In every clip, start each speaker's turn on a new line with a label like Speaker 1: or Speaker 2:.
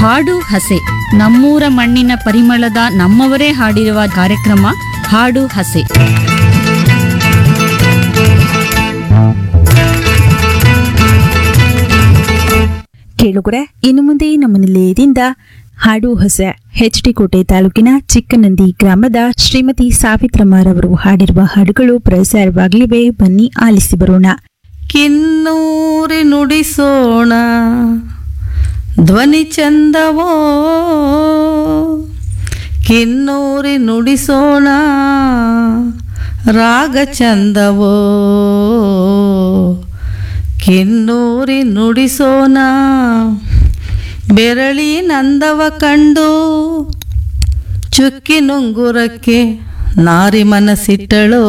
Speaker 1: ಹಾಡು ಹಸೆ ನಮ್ಮೂರ ಮಣ್ಣಿನ ಪರಿಮಳದ ನಮ್ಮವರೇ ಹಾಡಿರುವ ಕಾರ್ಯಕ್ರಮ ಹಾಡು ಹಸೆ
Speaker 2: ಕೇಳುಗರೆ ಇನ್ನು ಮುಂದೆ ನಮ್ಮ ನಿಲಯದಿಂದ ಹಾಡು ಹೊಸ ಎಚ್ ಡಿ ಕೋಟೆ ತಾಲೂಕಿನ ಚಿಕ್ಕನಂದಿ ಗ್ರಾಮದ ಶ್ರೀಮತಿ ಸಾವಿತ್ರಮ್ಮರವರು ಹಾಡಿರುವ ಹಾಡುಗಳು ಪ್ರಸಾರವಾಗಲಿವೆ ಬನ್ನಿ ಆಲಿಸಿ ಬರೋಣ
Speaker 3: ಕಿನ್ನೂರಿ ನುಡಿಸೋಣ ಧ್ವನಿ ಚಂದವೋ ಕಿನ್ನೂರಿ ನುಡಿಸೋಣ ರಾಗ ಚಂದವೋ ಕಿನ್ನೂರಿ ನುಡಿಸೋಣ ಬೆರಳಿ ನಂದವ ಕಂಡು ಚುಕ್ಕಿ ನುಂಗುರಕ್ಕೆ ನಾರಿ ಮನಸ್ಸಿಟ್ಟಳು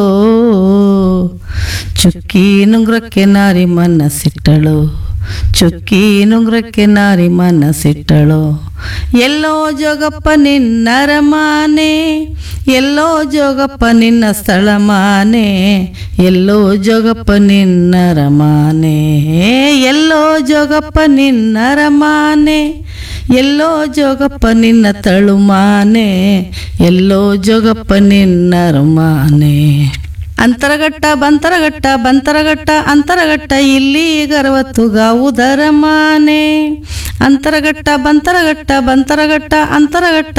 Speaker 3: ಚುಕ್ಕಿ ನುಂಗುರಕ್ಕೆ ನಾರಿ ಮನಸ್ಸಿಟ್ಟಳು ಚುಕ್ಕಿ ನುಂಗುರಕ್ಕೆ ನಾರಿ ಮನಸ್ಸಿಟ್ಟಳು ಎಲ್ಲೋ ಜೋಗಪ್ಪ ನಿನ್ನ ರಮಾನೆ ಎಲ್ಲೋ ಜೋಗಪ್ಪ ನಿನ್ನ ಸ್ಥಳ ಮಾನೆ ಎಲ್ಲೋ ಜೋಗಪ್ಪ ನಿನ್ನ ರಮಾನೆ ಎಲ್ಲೋ ಜೋಗಪ್ಪ ನಿನ್ನ ರಮಾನೆ ಎಲ್ಲೋ ಜೋಗಪ್ಪ ನಿನ್ನ ತಳುಮಾನೆ ಎಲ್ಲೋ ಜೋಗಪ್ಪ ನಿನ್ನ ರಮಾನೆ ಅಂತರಗಟ್ಟ ಬಂತರಗಟ್ಟ ಬಂತರಗಟ್ಟ ಅಂತರಗಟ್ಟ ಇಲ್ಲಿ ಗರ್ವತ್ತು ಗಾವುದರ ಮಾನೆ ಅಂತರಗಟ್ಟ ಬಂತರಗಟ್ಟ ಬಂತರಗಟ್ಟ ಅಂತರಗಟ್ಟ